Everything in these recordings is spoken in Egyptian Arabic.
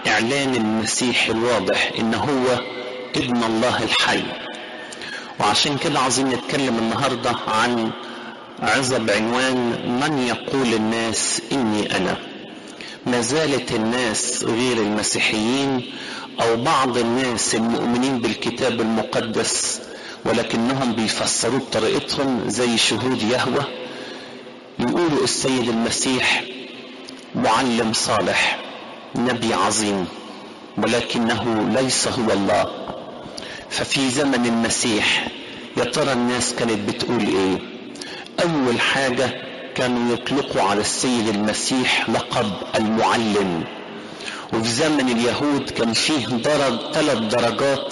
إعلان المسيح الواضح إن هو ابن الله الحي وعشان كده عايزين نتكلم النهاردة عن عظة بعنوان من يقول الناس إني أنا ما زالت الناس غير المسيحيين أو بعض الناس المؤمنين بالكتاب المقدس ولكنهم بيفسروه بطريقتهم زي شهود يهوه يقولوا السيد المسيح معلم صالح نبي عظيم ولكنه ليس هو الله ففي زمن المسيح يا ترى الناس كانت بتقول ايه اول حاجه كانوا يطلقوا على السيد المسيح لقب المعلم وفي زمن اليهود كان فيه درج ثلاث درجات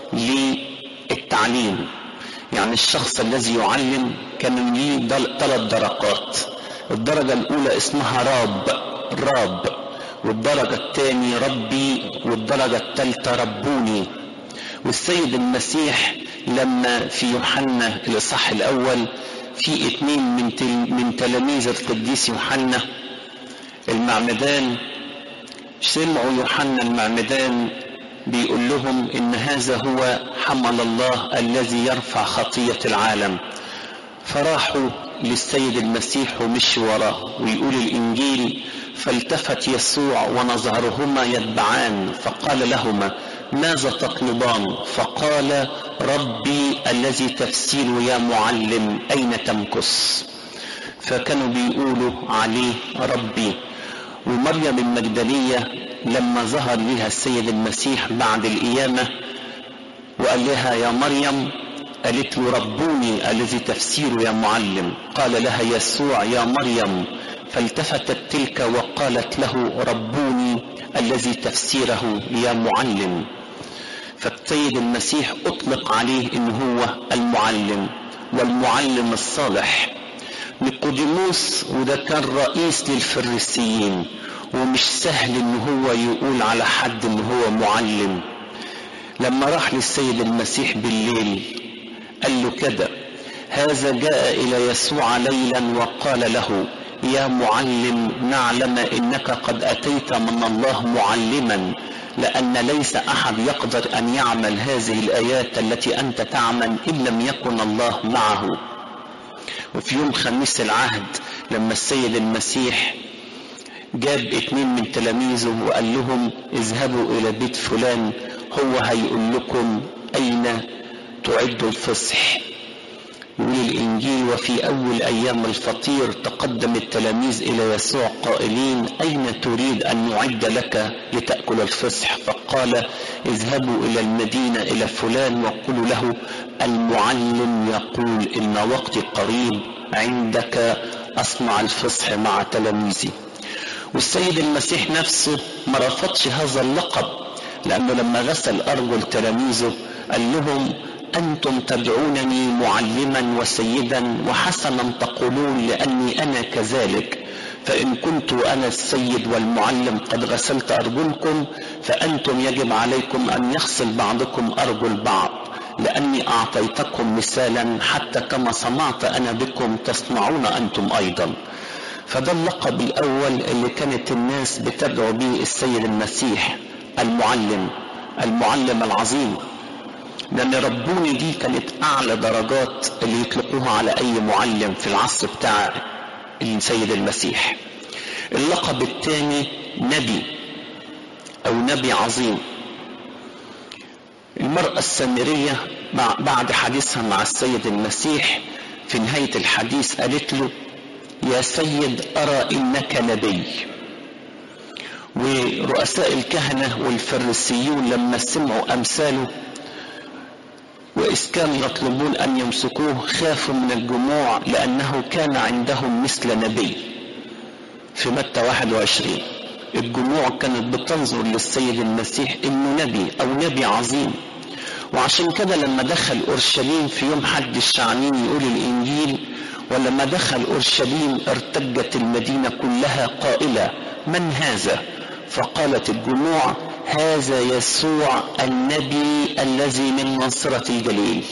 للتعليم يعني الشخص الذي يعلم كان ليه ثلاث درجات الدرجة الأولى اسمها راب راب والدرجة الثانية ربي والدرجة الثالثة ربوني والسيد المسيح لما في يوحنا الإصحاح الأول في اثنين من تل من تلاميذ القديس يوحنا المعمدان سمعوا يوحنا المعمدان بيقول لهم ان هذا هو حمل الله الذي يرفع خطيه العالم فراحوا للسيد المسيح ومشوا وراه ويقول الانجيل فالتفت يسوع ونظهرهما يتبعان فقال لهما ماذا تطلبان فقال ربي الذي تفسير يا معلم اين تمكث فكانوا بيقولوا عليه ربي ومريم المجدليه لما ظهر لها السيد المسيح بعد القيامه وقال لها يا مريم قالت له ربوني الذي تفسير يا معلم قال لها يسوع يا مريم فالتفتت تلك وقالت له ربوني الذي تفسيره يا معلم فالسيد المسيح اطلق عليه ان هو المعلم والمعلم الصالح نيقوديموس وده كان رئيس للفريسيين ومش سهل ان هو يقول على حد ان هو معلم لما راح للسيد المسيح بالليل قال له كده هذا جاء الى يسوع ليلا وقال له يا معلم نعلم انك قد اتيت من الله معلما لان ليس احد يقدر ان يعمل هذه الايات التي انت تعمل ان لم يكن الله معه وفي يوم خميس العهد لما السيد المسيح جاب اتنين من تلاميذه وقال لهم اذهبوا الى بيت فلان هو هيقول لكم اين تعدوا الفصح يقول الانجيل وفي اول ايام الفطير تقدم التلاميذ الى يسوع قائلين اين تريد ان نعد لك لتاكل الفصح فقال اذهبوا الى المدينه الى فلان وقولوا له المعلم يقول ان وقتي قريب عندك اصنع الفصح مع تلاميذي والسيد المسيح نفسه ما رفضش هذا اللقب لانه لما غسل ارجل تلاميذه قال لهم انتم تدعونني معلما وسيدا وحسنا تقولون لاني انا كذلك فان كنت انا السيد والمعلم قد غسلت ارجلكم فانتم يجب عليكم ان يغسل بعضكم ارجل بعض لاني اعطيتكم مثالا حتى كما صنعت انا بكم تصنعون انتم ايضا فده اللقب الاول اللي كانت الناس بتدعو به السيد المسيح المعلم المعلم العظيم لان ربوني دي كانت اعلى درجات اللي يطلقوها على اي معلم في العصر بتاع السيد المسيح اللقب الثاني نبي او نبي عظيم المرأة السامرية بعد حديثها مع السيد المسيح في نهاية الحديث قالت له يا سيد أرى إنك نبي ورؤساء الكهنة والفريسيون لما سمعوا أمثاله وإذ كانوا يطلبون أن يمسكوه خافوا من الجموع لأنه كان عندهم مثل نبي في متى 21 الجموع كانت بتنظر للسيد المسيح إنه نبي أو نبي عظيم وعشان كده لما دخل أورشليم في يوم حد الشعانين يقول الإنجيل ولما دخل أورشليم ارتجت المدينة كلها قائلة من هذا فقالت الجموع هذا يسوع النبي الذي من منصرة الجليل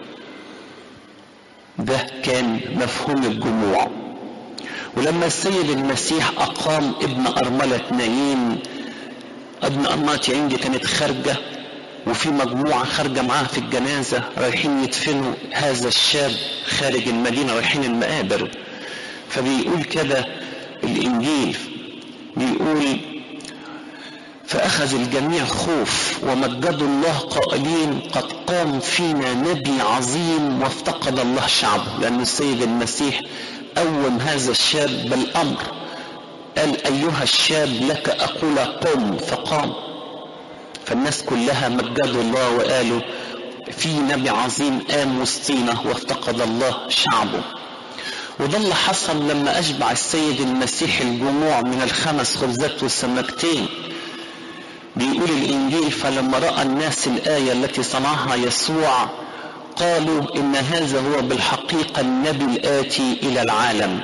ده كان مفهوم الجموع ولما السيد المسيح أقام ابن أرملة نايم ابن أماتي عندي كانت خارجة وفي مجموعة خارجة معاها في الجنازة رايحين يدفنوا هذا الشاب خارج المدينة رايحين المقابر فبيقول كده الإنجيل بيقول فأخذ الجميع خوف ومجدوا الله قائلين قد قام فينا نبي عظيم وافتقد الله شعبه لأن السيد المسيح قوم هذا الشاب بالأمر قال أيها الشاب لك أقول قم فقام فالناس كلها مجدوا الله وقالوا في نبي عظيم قام وسطينا وافتقد الله شعبه وده اللي حصل لما أشبع السيد المسيح الجموع من الخمس خبزات والسمكتين بيقول الإنجيل فلما رأى الناس الآية التي صنعها يسوع قالوا إن هذا هو بالحقيقة النبي الآتي إلى العالم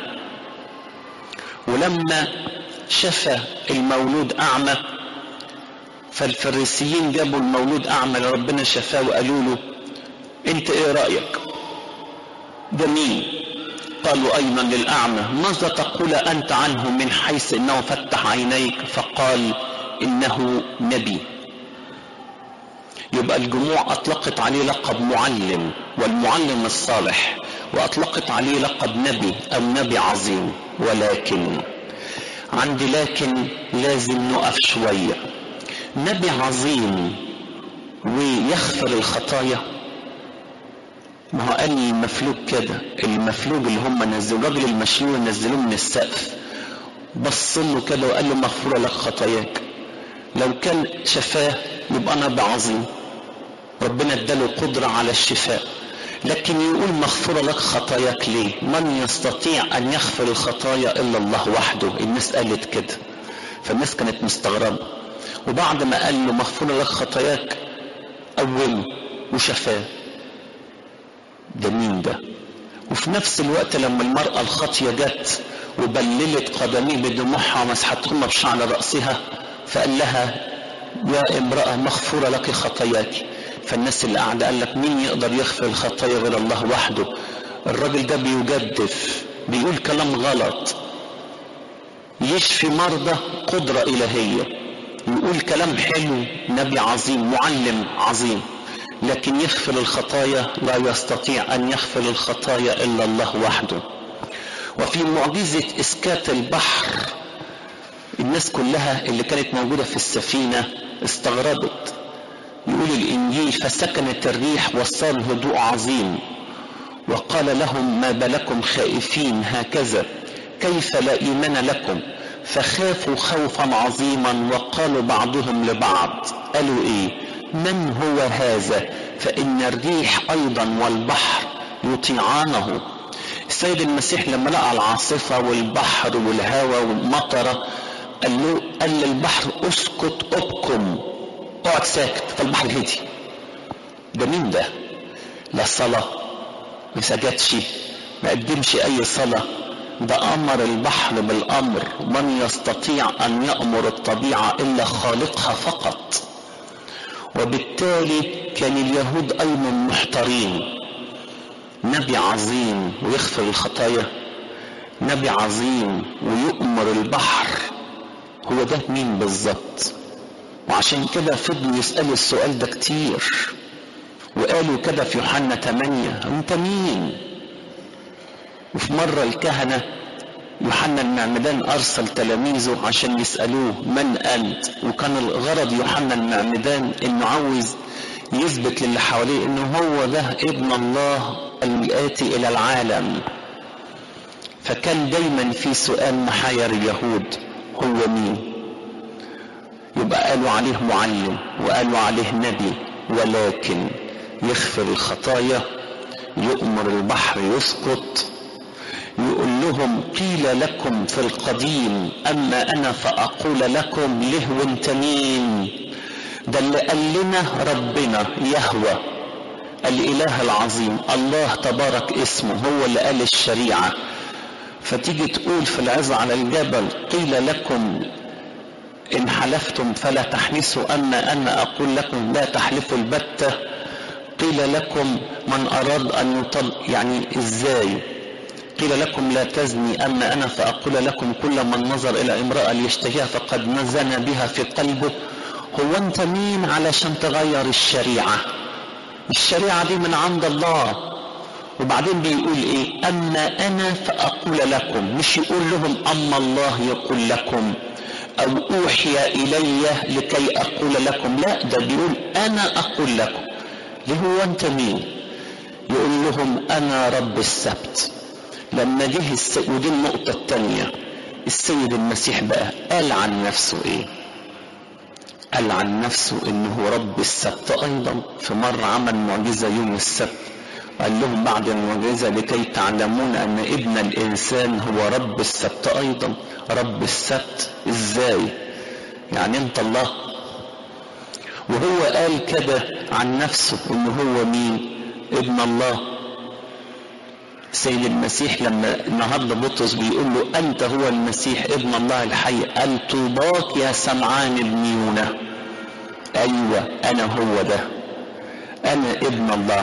ولما شفى المولود أعمى فالفريسيين جابوا المولود أعمى لربنا شفاه وقالوا له أنت إيه رأيك؟ ده مين؟ قالوا أيضا للأعمى ماذا تقول أنت عنه من حيث أنه فتح عينيك فقال إنه نبي يبقى الجموع أطلقت عليه لقب معلم والمعلم الصالح وأطلقت عليه لقب نبي أو نبي عظيم ولكن عندي لكن لازم نقف شوية نبي عظيم ويغفر الخطايا ما هو قال المفلوج كده المفلوج اللي هم نزلوا الراجل المشلول نزلوه من السقف بص له كده وقال له مغفوره لك خطاياك لو كان شفاه يبقى نبي عظيم ربنا اداله قدرة على الشفاء لكن يقول مغفورة لك خطاياك ليه من يستطيع أن يغفر الخطايا إلا الله وحده الناس قالت كده فالناس كانت مستغربة وبعد ما قال له مغفورة لك خطاياك قومه وشفاه ده مين ده وفي نفس الوقت لما المرأة الخاطية جت وبللت قدميه بدموعها ومسحتهما بشعر رأسها فقال لها يا امرأة مغفورة لك خطاياك فالناس اللي قاعدة قال لك مين يقدر يغفر الخطايا غير الله وحده الراجل ده بيجدف بيقول كلام غلط يشفي مرضى قدرة إلهية يقول كلام حلو نبي عظيم معلم عظيم لكن يغفر الخطايا لا يستطيع أن يغفر الخطايا إلا الله وحده وفي معجزة إسكات البحر الناس كلها اللي كانت موجودة في السفينة استغربت يقول الإنجيل فسكنت الريح وصار هدوء عظيم وقال لهم ما بالكم خائفين هكذا كيف لا إيمان لكم فخافوا خوفا عظيما وقالوا بعضهم لبعض قالوا إيه من هو هذا فإن الريح أيضا والبحر يطيعانه السيد المسيح لما لقى العاصفة والبحر والهواء والمطرة قال له قال للبحر اسكت ابكم اقعد ساكت فالبحر هدي ده مين ده لا صلاة ما سجدش ما قدمش اي صلاة ده امر البحر بالامر من يستطيع ان يامر الطبيعة الا خالقها فقط وبالتالي كان اليهود ايضا محتارين نبي عظيم ويغفر الخطايا نبي عظيم ويؤمر البحر هو ده مين بالظبط وعشان كده فضلوا يسألوا السؤال ده كتير وقالوا كده في يوحنا 8 انت مين وفي مرة الكهنة يوحنا المعمدان أرسل تلاميذه عشان يسألوه من أنت وكان الغرض يوحنا المعمدان إنه عاوز يثبت للي حواليه إنه هو ده ابن الله الآتي إلى العالم فكان دايما في سؤال محاير اليهود هو مين يبقى قالوا عليه معلم وقالوا عليه نبي ولكن يغفر الخطايا يؤمر البحر يسقط يقول لهم قيل لكم في القديم اما انا فاقول لكم له وانت مين ده اللي قال لنا ربنا يهوى الاله العظيم الله تبارك اسمه هو اللي قال الشريعه فتيجي تقول في العظة على الجبل قيل لكم إن حلفتم فلا تحنسوا أما أنا أقول لكم لا تحلفوا البتة قيل لكم من أراد أن يطل يعني إزاي قيل لكم لا تزني أما أنا فأقول لكم كل من نظر إلى امرأة ليشتهيها فقد نزن بها في قلبه هو انت مين علشان تغير الشريعة الشريعة دي من عند الله وبعدين بيقول ايه اما انا فاقول لكم مش يقول لهم اما الله يقول لكم او اوحي الي لكي اقول لكم لا ده بيقول انا اقول لكم ليه هو انت مين يقول لهم انا رب السبت لما جه الس... ودي النقطة الثانية السيد المسيح بقى قال عن نفسه ايه قال عن نفسه انه رب السبت ايضا في مرة عمل معجزة يوم السبت قال لهم بعد المعجزة لكي تعلمون أن ابن الإنسان هو رب السبت أيضا رب السبت إزاي يعني أنت الله وهو قال كده عن نفسه إن هو مين ابن الله سيد المسيح لما النهارده بطرس بيقول له انت هو المسيح ابن الله الحي قال طوباك يا سمعان ابن يونا ايوه انا هو ده انا ابن الله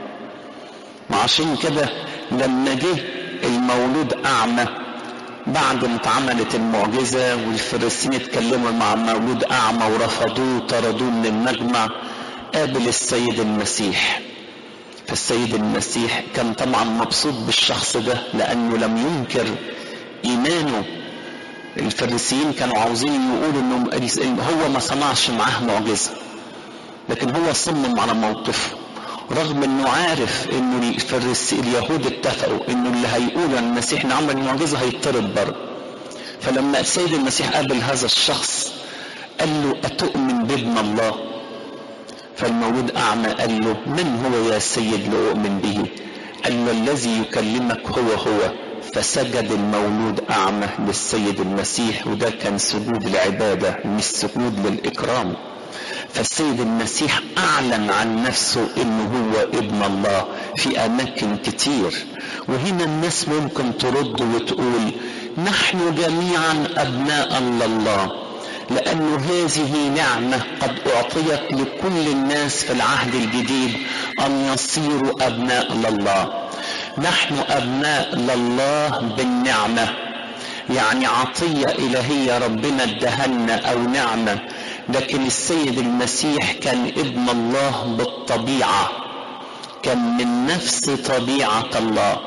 وعشان كده لما جه المولود اعمى بعد ما اتعملت المعجزة والفريسيين اتكلموا مع المولود أعمى ورفضوه طردوه من المجمع قابل السيد المسيح فالسيد المسيح كان طبعا مبسوط بالشخص ده لأنه لم ينكر إيمانه الفريسيين كانوا عاوزين يقولوا انه هو ما صنعش معاه معجزة لكن هو صمم على موقفه رغم انه عارف انه الفرس اليهود اتفقوا انه اللي هيقول عن المسيح نعمل المعجزه هيطرد بره فلما السيد المسيح قابل هذا الشخص قال له اتؤمن بابن الله فالمولود اعمى قال له من هو يا سيد لاؤمن به قال له الذي يكلمك هو هو فسجد المولود اعمى للسيد المسيح وده كان سجود العباده مش سجود للاكرام فالسيد المسيح اعلن عن نفسه انه هو ابن الله في اماكن كتير وهنا الناس ممكن ترد وتقول نحن جميعا ابناء لله لأن هذه نعمة قد أعطيت لكل الناس في العهد الجديد أن يصيروا أبناء لله نحن أبناء لله بالنعمة يعني عطية إلهية ربنا ادهلنا أو نعمة لكن السيد المسيح كان ابن الله بالطبيعة كان من نفس طبيعة الله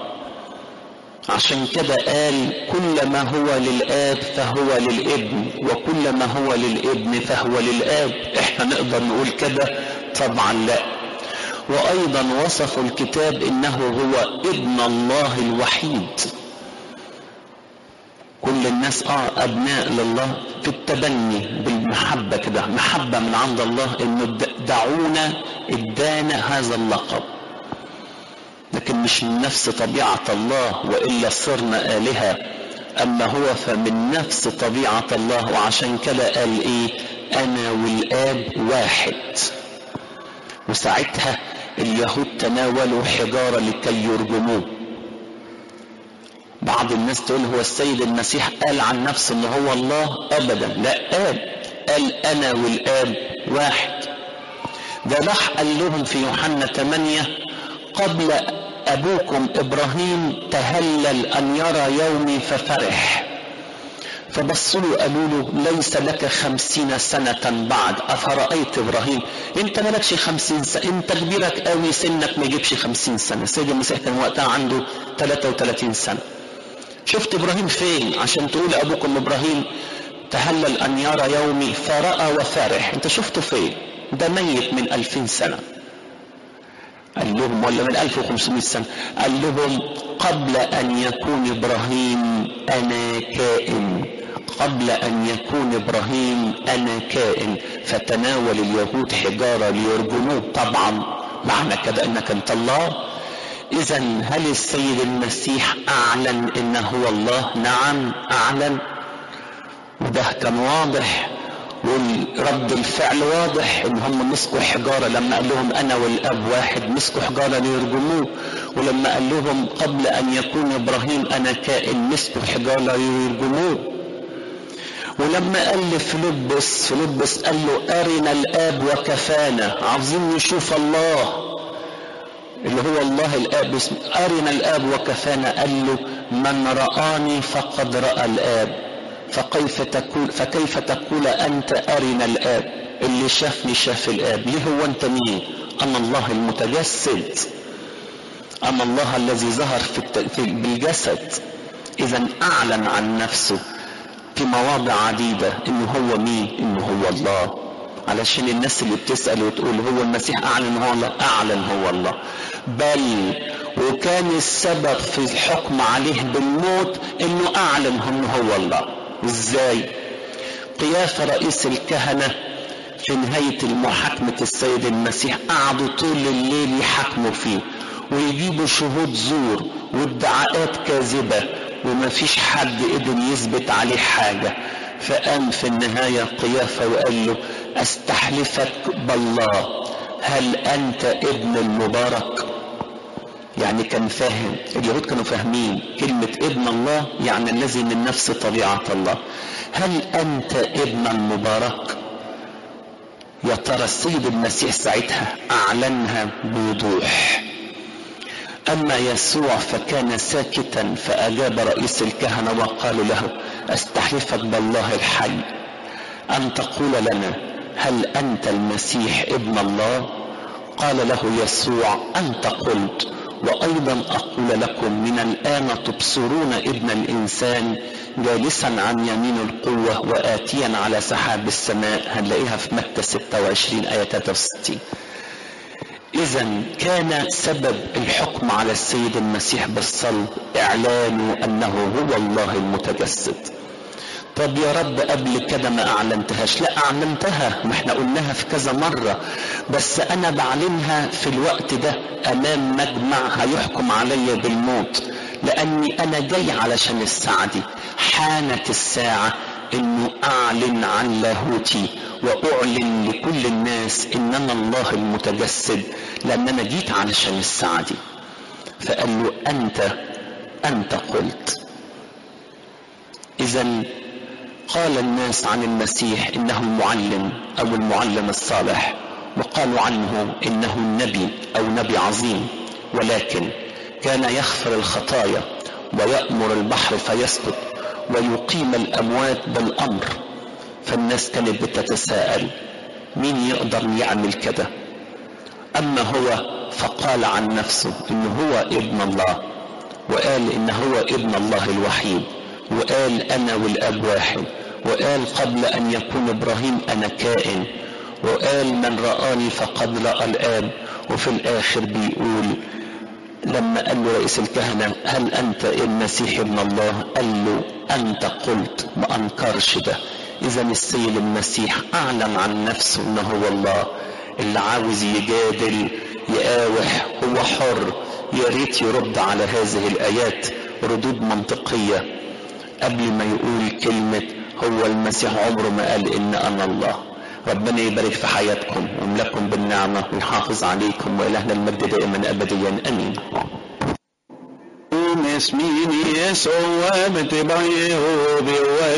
عشان كده قال كل ما هو للآب فهو للابن وكل ما هو للابن فهو للآب احنا نقدر نقول كده طبعا لا وأيضا وصف الكتاب إنه هو ابن الله الوحيد كل الناس اه ابناء لله في التبني بالمحبه كده محبه من عند الله انه دعونا ادانا هذا اللقب لكن مش من نفس طبيعه الله والا صرنا الهه اما هو فمن نفس طبيعه الله وعشان كده قال ايه انا والاب واحد وساعتها اليهود تناولوا حجاره لكي يرجموه بعض الناس تقول هو السيد المسيح قال عن نفسه ان هو الله ابدا لا قال قال انا والاب واحد ده راح قال لهم في يوحنا 8 قبل ابوكم ابراهيم تهلل ان يرى يومي ففرح فبصوا له قالوا له ليس لك خمسين سنة بعد أفرأيت إبراهيم أنت مالكش خمسين سنة أنت كبيرك قوي سنك ما يجيبش خمسين سنة سيد المسيح كان وقتها عنده 33 سنة شفت ابراهيم فين عشان تقول ابوكم ابراهيم تهلل ان يرى يومي فرأى وفرح انت شفته فين ده ميت من ألفين سنة قال لهم ولا من 1500 سنة قال لهم قبل أن يكون إبراهيم أنا كائن قبل أن يكون إبراهيم أنا كائن فتناول اليهود حجارة ليرجموه طبعا معنى كده أنك أنت الله إذا هل السيد المسيح أعلن إنه هو الله؟ نعم أعلن وده كان واضح ورد الفعل واضح ان هم مسكوا حجاره لما قال لهم انا والاب واحد مسكوا حجاره ليرجموه ولما قال لهم قبل ان يكون ابراهيم انا كائن مسكوا حجاره ليرجموه ولما قال لفيلبس فيلبس قال له ارنا الاب وكفانا عاوزين نشوف الله اللي هو الله الاب اسم ارنا الاب وكفانا قال له من رآني فقد رأى الاب فكيف تقول فكيف تقول انت ارنا الاب اللي شافني شاف الاب ليه هو انت مين انا الله المتجسد انا الله الذي ظهر في, الت... في بالجسد اذا اعلن عن نفسه في مواضع عديدة انه هو مين انه هو الله علشان الناس اللي بتسأل وتقول هو المسيح اعلن هو الله اعلن هو الله بل وكان السبب في الحكم عليه بالموت انه اعلن انه هو الله ازاي قيافة رئيس الكهنة في نهاية المحاكمة السيد المسيح قعدوا طول الليل يحاكموا فيه ويجيبوا شهود زور وادعاءات كاذبة وما فيش حد قدر يثبت عليه حاجة فقام في النهاية قيافة وقال له استحلفك بالله هل انت ابن المبارك يعني كان فاهم اليهود كانوا فاهمين كلمة ابن الله يعني الذي من نفس طبيعة الله هل انت ابن المبارك يا ترى السيد المسيح ساعتها اعلنها بوضوح اما يسوع فكان ساكتا فاجاب رئيس الكهنه وقال له استحلفك بالله الحي ان تقول لنا هل انت المسيح ابن الله قال له يسوع انت قلت وايضا اقول لكم من الان تبصرون ابن الانسان جالسا عن يمين القوه واتيا على سحاب السماء هنلاقيها في متى 26 ايه 63 اذا كان سبب الحكم على السيد المسيح بالصلب اعلانه انه هو الله المتجسد طب يا رب قبل كده ما اعلنتهاش لا اعلنتها ما احنا قلناها في كذا مرة بس انا بعلنها في الوقت ده امام مجمع هيحكم علي بالموت لاني انا جاي علشان الساعة دي حانت الساعة انه اعلن عن لاهوتي واعلن لكل الناس ان انا الله المتجسد لان انا جيت علشان الساعة دي فقال له انت انت قلت اذا قال الناس عن المسيح انه المعلم او المعلم الصالح وقالوا عنه انه النبي او نبي عظيم ولكن كان يغفر الخطايا ويأمر البحر فيسقط ويقيم الاموات بالامر فالناس كانت بتتساءل مين يقدر يعمل كده اما هو فقال عن نفسه انه هو ابن الله وقال ان هو ابن الله الوحيد وقال انا والاب واحد وقال قبل ان يكون ابراهيم انا كائن وقال من رآني فقد رأى الآب وفي الآخر بيقول لما قال له رئيس الكهنة هل أنت المسيح ابن الله قال له أنت قلت ما أنكرش ده إذا السيد المسيح أعلن عن نفسه أنه هو الله اللي عاوز يجادل يقاوح هو حر يا ريت يرد على هذه الآيات ردود منطقية قبل ما يقول كلمة هو المسيح عمره ما قال إن أنا الله ربنا يبارك في حياتكم ويملككم بالنعمة ويحافظ عليكم وإلهنا المجد دائما أبديا أمين اسمي يسوع متبعيه